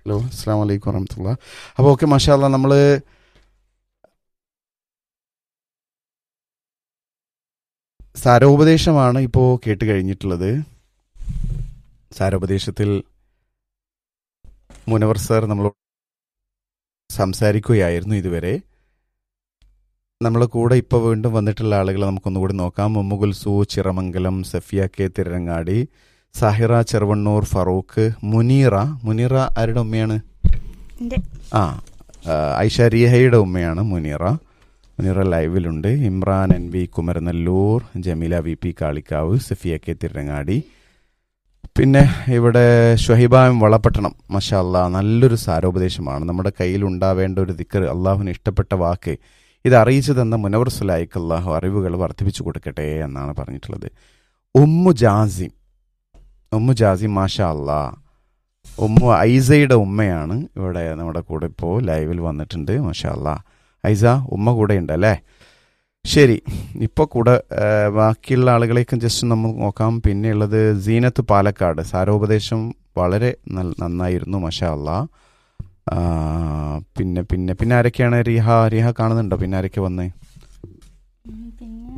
Hello അസ്സാം വലൈക്കും വറഹമത്തുള്ള അപ്പോൾ ഓക്കെ മാഷാല്ല നമ്മൾ സാരോപദേശമാണ് ഇപ്പോൾ കേട്ട് കഴിഞ്ഞിട്ടുള്ളത് സാരോപദേശത്തിൽ മുനവർ സാർ നമ്മളോട് സംസാരിക്കുകയായിരുന്നു ഇതുവരെ നമ്മളെ കൂടെ ഇപ്പോൾ വീണ്ടും വന്നിട്ടുള്ള ആളുകളെ നമുക്കൊന്നുകൂടി നോക്കാം മുമ്മുകുൽസു ചിറമംഗലം സഫിയ കെ തിരങ്ങാടി സാഹിറ ചെറുവണ്ണൂർ ഫറൂഖ് മുനീറ മുനീറ ആരുടെ ഉമ്മയാണ് എൻ്റെ ആ ആ, ഐഷ റിയഹയുടെ ഉമ്മയാണ് മുനീറ മുനീറ ലൈവിലുണ്ട് Imran N V Kumaranellur Jameela V P Kalikavu Safiya K Thirangadi പിന്നെ ഇവിടെ ഷുഹൈബ എം വളപട്ടണം മഷാ അല്ലാ നല്ലൊരു സാരോപദേശമാണ് നമ്മുടെ കയ്യിൽ ഉണ്ടാവേണ്ട ഒരു ദിക്കർ അള്ളാഹുവിന് ഇഷ്ടപ്പെട്ട വാക്ക് ഇത് അറിയിച്ചു തന്ന മുനവർ സുലായിക്ക് അള്ളാഹു അറിവുകൾ വർദ്ധിപ്പിച്ചു കൊടുക്കട്ടെ എന്നാണ് പറഞ്ഞിട്ടുള്ളത് ഉമ്മു ജാസിം ഉമ്മു ജാസിം മാഷാ അല്ലാ ഉമ്മു ഐസയുടെ ഉമ്മയാണ് ഇവിടെ നമ്മുടെ കൂടെ ഇപ്പോൾ ലൈവിൽ വന്നിട്ടുണ്ട് മാഷാ അല്ലാ ഐസ ഉമ്മ കൂടെ ഉണ്ട് അല്ലേ ശരി ഇപ്പോൾ കൂടെ ആ, ബാക്കിയുള്ള ആളുകളേക്കും ജസ്റ്റ് നമ്മൾ നോക്കാം പിന്നെയുള്ളത് സീനത്ത് പാലക്കാട് സാരോപദേശം വളരെ നൽ- നന്നായിരുന്നു മഷാ അല്ലാ ആ, പിന്നെ പിന്നെ പിന്നെ ആരൊക്കെയാണ് റിഹ റിഹ കാണുന്നുണ്ടോ പിന്നെ ആരൊക്കെ വന്നേ ഉം, പിന്നെ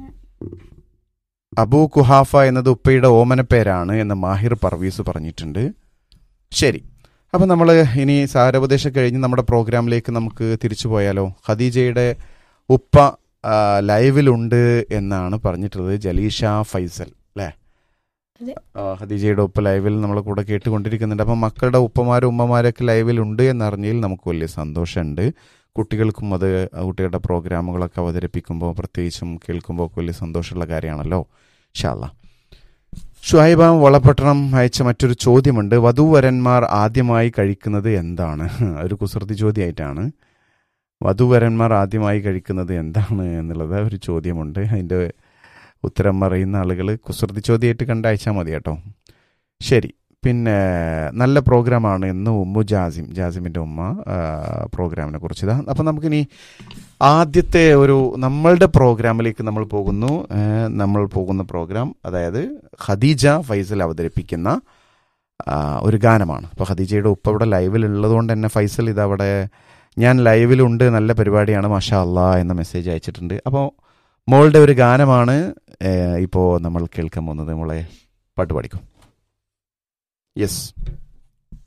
അബൂ കുഹാഫ എന്നത് ഉപ്പയുടെ ഓമന പേരാണ് എന്ന് മാഹിർ പർവീസ് പറഞ്ഞിട്ടുണ്ട് ശരി അപ്പം നമ്മൾ ഇനി സാരോപദേശം കഴിഞ്ഞ് നമ്മുടെ പ്രോഗ്രാമിലേക്ക് നമുക്ക് തിരിച്ചു പോയാലോ ഖദീജയുടെ ഉപ്പ ആ, ലൈവിലുണ്ട് എന്നാണ് പറഞ്ഞിട്ടുള്ളത് ജലീഷ ഫൈസൽ അല്ലേ അതെ. ആ, ഖദീജയുടെ ഉപ്പ ലൈവിൽ നമ്മളെ കൂടെ കേട്ടുകൊണ്ടിരിക്കുന്നുണ്ട് അപ്പം മക്കളുടെ ഉപ്പമാരും ഉമ്മമാരൊക്കെ ലൈവിലുണ്ട് എന്നറിഞ്ഞതിൽ നമുക്ക് വലിയ സന്തോഷമുണ്ട് കുട്ടികൾക്കും അത് കുട്ടികളുടെ പ്രോഗ്രാമുകളൊക്കെ അവതരിപ്പിക്കുമ്പോൾ പ്രത്യേകിച്ചും കേൾക്കുമ്പോൾ ഒക്കെ വലിയ സന്തോഷമുള്ള കാര്യമാണല്ലോ ഷാല്ല ഷുഹൈബ വളപട്ടണം അയച്ച മറ്റൊരു ചോദ്യമുണ്ട് വധൂവരന്മാർ ആദ്യമായി കഴിക്കുന്നത് എന്താണ് ഒരു കുസൃതി ചോദ്യമായിട്ടാണ് വധൂവരന്മാർ ആദ്യമായി കഴിക്കുന്നത് എന്താണ് എന്നുള്ളത് ഒരു ചോദ്യമുണ്ട് അതിൻ്റെ ഉത്തരം അറിയുന്ന ആളുകൾ കുസൃതി ചോദ്യമായിട്ട് കണ്ടയച്ചാൽ മതി കേട്ടോ ശരി പിന്നെ നല്ല പ്രോഗ്രാമാണ് എന്ന് ഉമ്മു ജാസിം ജാസിമിൻ്റെ ഉമ്മ ആ, പ്രോഗ്രാമിനെ കുറിച്ച് ഇതാ അപ്പം നമുക്കിനി ആദ്യത്തെ ഒരു നമ്മളുടെ പ്രോഗ്രാമിലേക്ക് നമ്മൾ പോകുന്നു ഏ, നമ്മൾ പോകുന്ന പ്രോഗ്രാം അതായത് ഖദീജ ഫൈസൽ അവതരിപ്പിക്കുന്ന ആ, ഒരു ഗാനമാണ് അപ്പോൾ ഖദീജയുടെ ഉപ്പ ഇവിടെ ലൈവിൽ ഉള്ളതുകൊണ്ട് തന്നെ ഫൈസൽ ഇതവിടെ ഞാൻ ലൈവിലുണ്ട് നല്ല പരിപാടിയാണ് മാഷാ അല്ലാ എന്ന മെസ്സേജ് അയച്ചിട്ടുണ്ട് അപ്പോൾ മോളുടെ ഒരു ഗാനമാണ് ഇപ്പോൾ നമ്മൾ കേൾക്കാൻ പോകുന്നത് മോളെ പാട്ട് പാടിക്കും യെസ്